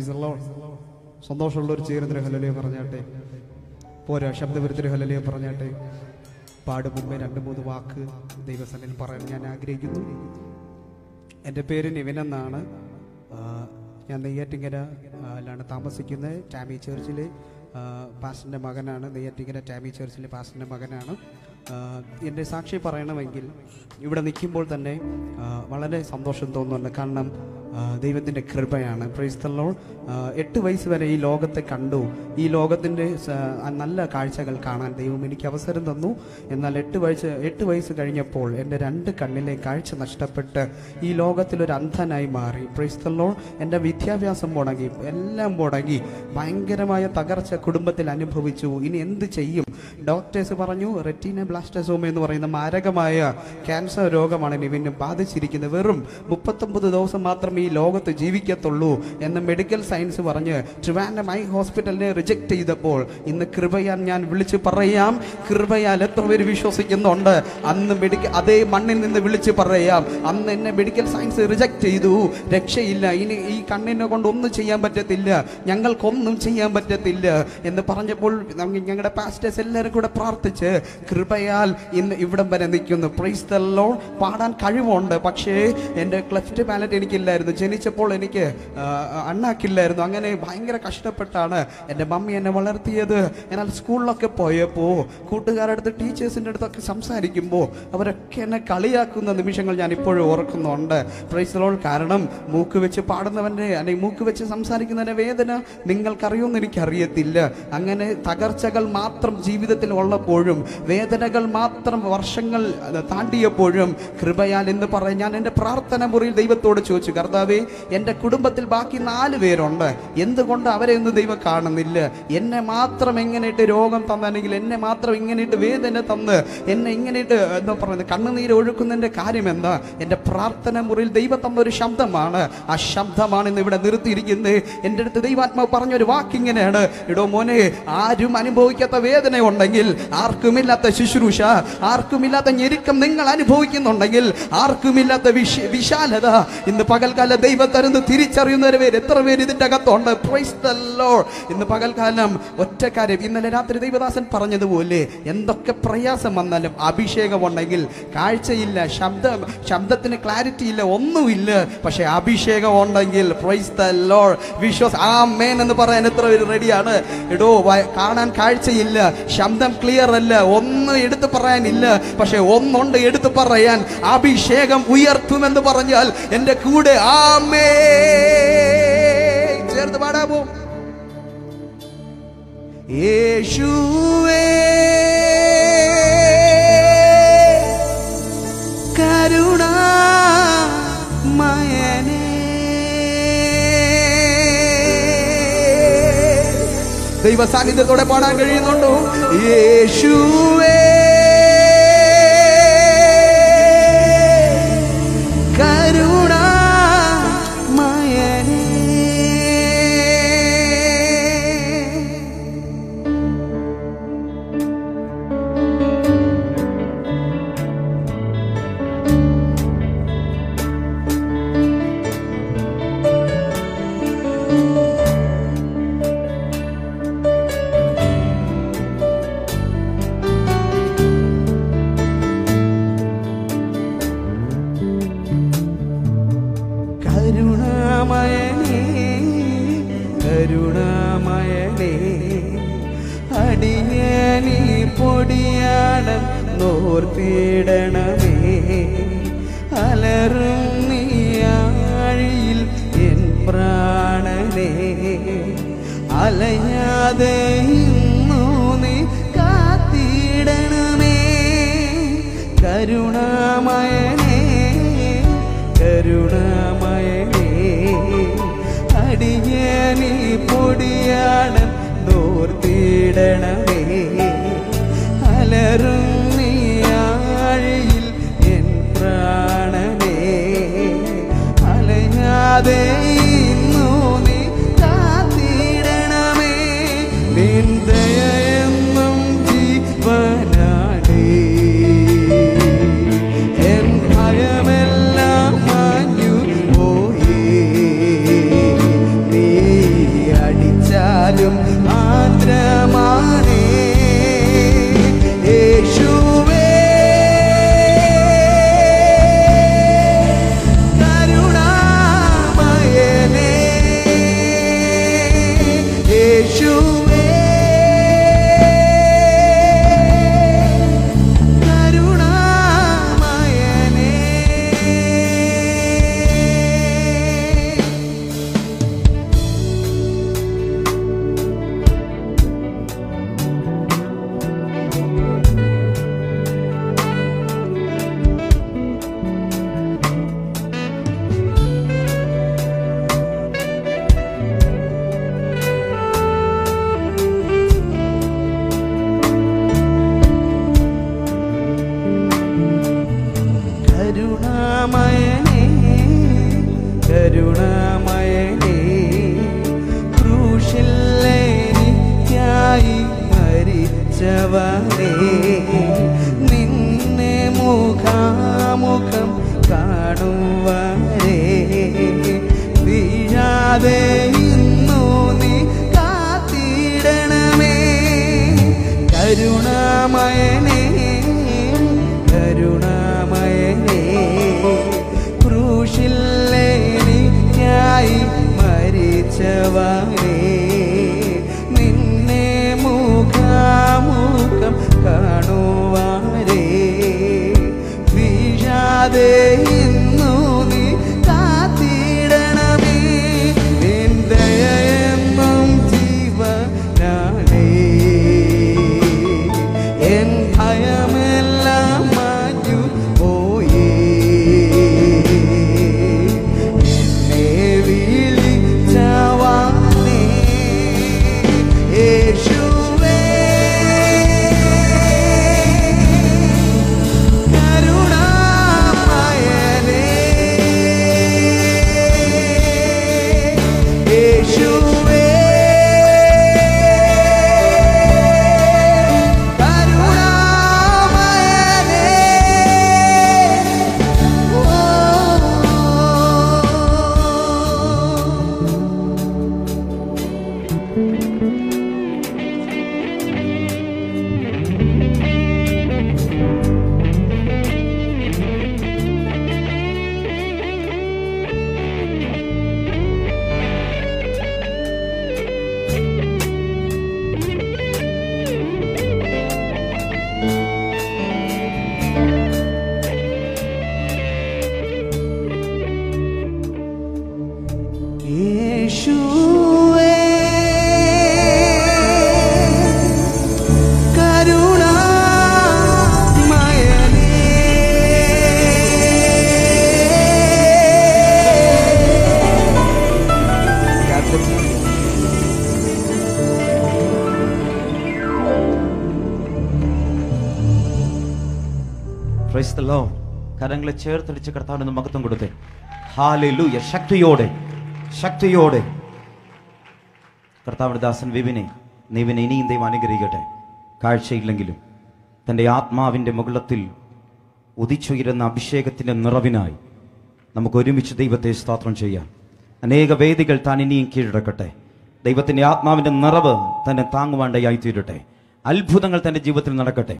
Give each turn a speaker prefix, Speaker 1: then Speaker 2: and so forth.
Speaker 1: Praise the Lord. സന്തോഷമുള്ള ഒരു ചേരുന്നൊരു ഹലലിയ പറഞ്ഞാട്ടെ പോരാ ശബ്ദപുരത്തിന് ഹലലിയ പറഞ്ഞാട്ടെ പാട് മുമ്പേ രണ്ട് മൂന്ന് വാക്ക് ദൈവസനിൽ പറയാൻ ഞാൻ ആഗ്രഹിക്കുന്നു എൻ്റെ പേര് നിവിൻ എന്നാണ് ആ, ഞാൻ നെയ്യാറ്റിങ്കര ആ, ലാണ് താമസിക്കുന്നത് ടാമി ചർച്ചിലെ പാസ്റ്ററിൻ്റെ മകനാണ് നെയ്യാറ്റിങ്കര ടാമി ചർച്ചിലെ പാസ്റ്ററിൻ്റെ മകനാണ് ആ, എൻ്റെ സാക്ഷി പറയണമെങ്കിൽ ഇവിടെ നിൽക്കുമ്പോൾ തന്നെ ആ, വളരെ സന്തോഷം തോന്നുന്നുണ്ട് കാരണം ദൈവത്തിൻ്റെ കൃപയാണ് പ്രൈസ്തല്ലോ എട്ട് വയസ്സ് വരെ ഈ ലോകത്തെ കണ്ടു ഈ ലോകത്തിൻ്റെ സ- ആ നല്ല കാഴ്ചകൾ കാണാൻ ദൈവം എനിക്ക് അവസരം തന്നു എന്നാൽ എട്ട് വയസ്സ് എട്ട് വയസ്സ് കഴിഞ്ഞപ്പോൾ എൻ്റെ രണ്ട് കണ്ണിലെ കാഴ്ച നഷ്ടപ്പെട്ട് ഈ ലോകത്തിലൊരു അന്ധനായി മാറി പ്രൈസ്തല്ലോ എൻ്റെ വിദ്യാഭ്യാസം മുടങ്ങി എല്ലാം മുടങ്ങി ഭയങ്കരമായ തകർച്ച കുടുംബത്തിൽ അനുഭവിച്ചു ഇനി എന്ത് ചെയ്യും ഡോക്ടേഴ്സ് പറഞ്ഞു റെറ്റീന ബ്ലാസ്റ്റോസോമ എന്ന് പറയുന്ന മാരകമായ ക്യാൻസർ രോഗമാണ് നിവിന് ബാധിച്ചിരിക്കുന്നത് വെറും മുപ്പത്തൊമ്പത് ദിവസം മാത്രമേ ഈ ലോകത്ത് ജീവിക്കത്തുള്ളൂ എന്ന് മെഡിക്കൽ സയൻസ് പറഞ്ഞ് ട്രിവാൻഡം ഐ ഹോസ്പിറ്റലിനെ റിജക്ട് ചെയ്തപ്പോൾ ഇന്ന് കൃപയാൽ ഞാൻ വിളിച്ച് പറയാം കൃപയാൽ എത്ര പേര് വിശ്വസിക്കുന്നുണ്ട് അന്ന് മെഡിക്കൽ അതേ മണ്ണിൽ നിന്ന് വിളിച്ച് പറയാം അന്ന് എന്നെ മെഡിക്കൽ സയൻസ് റിജക്ട് ചെയ്തു രക്ഷയില്ല ഇനി ഈ കണ്ണിനെ കൊണ്ട് ഒന്നും ചെയ്യാൻ പറ്റത്തില്ല ഞങ്ങൾക്കൊന്നും ചെയ്യാൻ പറ്റത്തില്ല എന്ന് പറഞ്ഞപ്പോൾ നമ്മ- ഞങ്ങളുടെ പാസ്റ്റേഴ്സ് എല്ലാവരും കൂടെ പ്രാർത്ഥിച്ച് കൃപയാൽ ഇന്ന് ഇവിടം വരെ നിൽക്കുന്നു പ്രൈസ് ദ ലോർഡ് പാടാൻ കഴിവുണ്ട് പക്ഷേ എൻ്റെ ക്ലെഫ്റ്റ് പാലറ്റ് എനിക്കില്ലായിരുന്നു ജനിച്ചപ്പോൾ എനിക്ക് ആ, അണ്ണാക്കില്ലായിരുന്നു അങ്ങനെ ഭയങ്കര കഷ്ടപ്പെട്ടാണ് എൻ്റെ മമ്മി എന്നെ വളർത്തിയത് എന്നാൽ സ്കൂളിലൊക്കെ പോയപ്പോൾ കൂട്ടുകാരുടെ അടുത്ത് ടീച്ചേഴ്സിൻ്റെ അടുത്തൊക്കെ സംസാരിക്കുമ്പോൾ അവരൊക്കെ എന്നെ കളിയാക്കുന്ന നിമിഷങ്ങൾ ഞാൻ ഇപ്പോഴും ഓർക്കുന്നുണ്ട് പ്രൈസ് ലോൾ കാരണം മൂക്ക് വെച്ച് പാടുന്നവൻ്റെ അല്ലെങ്കിൽ മൂക്ക് വെച്ച് സംസാരിക്കുന്നതിൻ്റെ വേദന നിങ്ങൾക്കറിയുമെന്ന് എനിക്കറിയത്തില്ല അങ്ങനെ തകർച്ചകൾ മാത്രം ജീവിതത്തിൽ ഉള്ളപ്പോഴും വേദനകൾ മാത്രം വർഷങ്ങൾ അത് താണ്ടിയപ്പോഴും കൃപയാൽ എന്ന് പറയാൻ ഞാൻ എൻ്റെ പ്രാർത്ഥന മുറിയിൽ ദൈവത്തോട് ചോദിച്ചു കർത്താവേ എൻ്റെ കുടുംബത്തിൽ ബാക്കി നാല് പേരുണ്ട് എന്തുകൊണ്ട് അവരെ ഒന്നും ദൈവം കാണുന്നില്ല എന്നെ മാത്രം എങ്ങനെയിട്ട് രോഗം തന്നെങ്കിൽ എന്നെ മാത്രം ഇങ്ങനെയിട്ട് വേദന തന്ന് എന്നെ ഇങ്ങനെയിട്ട് എന്താ പറയുന്നത് കണ്ണുനീര് ഒഴുക്കുന്നതിൻ്റെ കാര്യം എന്താ എൻ്റെ പ്രാർത്ഥന മുറിയിൽ ദൈവം തന്ന ഒരു ശബ്ദമാണ് ആ ശബ്ദമാണ് ഇന്ന് ഇവിടെ നിർത്തിയിരിക്കുന്നത് എൻ്റെ അടുത്ത് ദൈവാത്മാവ് പറഞ്ഞൊരു വാക്കിങ്ങനെയാണ് ഇടോ മോനെ ആരും അനുഭവിക്കാത്ത വേദന ഉണ്ടെങ്കിൽ ആർക്കുമില്ലാത്ത ശുശ്രൂഷ ആർക്കുമില്ലാത്ത ഞെരുക്കം നിങ്ങൾ അനുഭവിക്കുന്നുണ്ടെങ്കിൽ ആർക്കുമില്ലാത്ത വിശ വിശാലത ഇന്ന് പകൽക്കാലം ദൈവം തരുന്ന തിരിച്ചറിയുന്നവരെ പേര് എത്ര പേര് ഇതിന്റെ അകത്തുണ്ട് Praise the Lord. ഇന്ന് പകൽക്കാലം ഒറ്റ കാര്യം ഇന്നലെ രാത്രി ദൈവദാസൻ പറഞ്ഞതുപോലെ എന്തൊക്കെ പ്രയാസം വന്നാലും അഭിഷേകം ഉണ്ടെങ്കിൽ കാഴ്ചയില്ല ശബ്ദം ശബ്ദത്തിന് ക്ലാരിറ്റി ഇല്ല ഒന്നുമില്ല പക്ഷെ അഭിഷേകം ഉണ്ടെങ്കിൽ പ്രൈസ് ദ ലോർഡ് വിശ്വാസ് ആ മേൻ എന്ന് പറയാൻ എത്ര പേര് റെഡിയാണ് എടോ വ- കാണാൻ കാഴ്ചയില്ല ശബ്ദം ക്ലിയർ അല്ല ഒന്നും എടുത്തു പറയാനില്ല പക്ഷെ ഒന്നുണ്ട് എടുത്തു പറയാൻ അഭിഷേകം ഉയർത്തുമെന്ന് പറഞ്ഞാൽ എന്റെ കൂടെ ആമേ ചേർത്ത് പാടാമോ യേശുവേ കരുണാമയനേ ദൈവ സാന്നിധ്യത്തോടെ പാടാൻ കഴിയുന്നുണ്ടോ യേശുവേ കരുണാമയനേ കരുണാമയനേ കരുണാമയനേ അടിയനീ പൊടിയാടൻ നോർത്തിടണമേ അലറും നീയാഴിയിൽ എൻ പ്രാണനേ അലയാതെ ഇന്നു നീ കാത്തിടണമേ കരുണാമയനേ കരുണാമയനേ അടിയനീ പൊടിയാണ് നോർത്തിടണമേ അലറും നീയാഴിയിൽ എൻ പ്രാണനേ അലയാതെ ഇന്നു നീ കാത്തിടണമേ നിൻ ദയയെന്നും ജീവനാടേ എൻ ഭയമെല്ലാം മാഞ്ഞു പോയേ നീ ദയായും ആദ്രമാണേ യേശുവേ കരുണാമയനേ യേശുവേ കരുണാമയനേ കരുണാമയനേ കരുണാമയനേ ക്രൂശിൽ എനിക്കായി മരിച്ചവനേ നിന്നെ മുഖാമുഖം കാണുവരേ വീഴാതെ ഇന്നു നീ കാത്തിടണമേ കരുണാമയനേ കരുണാമയനേ ക്രൂശിൽ എനിക്കായി മരിച്ചവനേ നിന്നെ മുഖാമുഖം കാണുവാരേ വീഴാതെ ഇന്നു നീ കാത്തിടണമേ നിന്റെ എന്നും ജീവനാണേ എൻ ഭയമെല്ലാം മാഞ്ഞു പോയേ എന്നെ വിളിച്ചവാനേ യേശുവേ കരുണാമയനേ യേശുവേ കരുണാമയനേ ഓ യേശുവേ കരുണാമയനേ
Speaker 2: പ്രൈസ് ദ ലോർഡ് കരങ്ങളെ ചേർത്തടിച്ച് കർത്താവിന് മഹത്വം കൊടുത്തേ ഹാലൂയ ശക്തിയോടെ ശക്തിയോടെ കർത്താവിന്റെ ദാസൻ വിപിനെ നീവിനെ ഇനിയും ദൈവം അനുഗ്രഹിക്കട്ടെ കാഴ്ചയില്ലെങ്കിലും തൻ്റെ ആത്മാവിൻ്റെ മുകളത്തിൽ ഉദിച്ചുയരുന്ന അഭിഷേകത്തിൻ്റെ നിറവിനായി നമുക്ക് ഒരുമിച്ച് ദൈവത്തെ സ്തോത്രം ചെയ്യാം അനേക വേദികൾ താൻ ഇനിയും കീഴടക്കട്ടെ ദൈവത്തിൻ്റെ ആത്മാവിൻ്റെ നിറവ് തന്നെ താങ്ങുവാണ്ടയായി തീരട്ടെ അത്ഭുതങ്ങൾ തൻ്റെ ജീവിതത്തിൽ നടക്കട്ടെ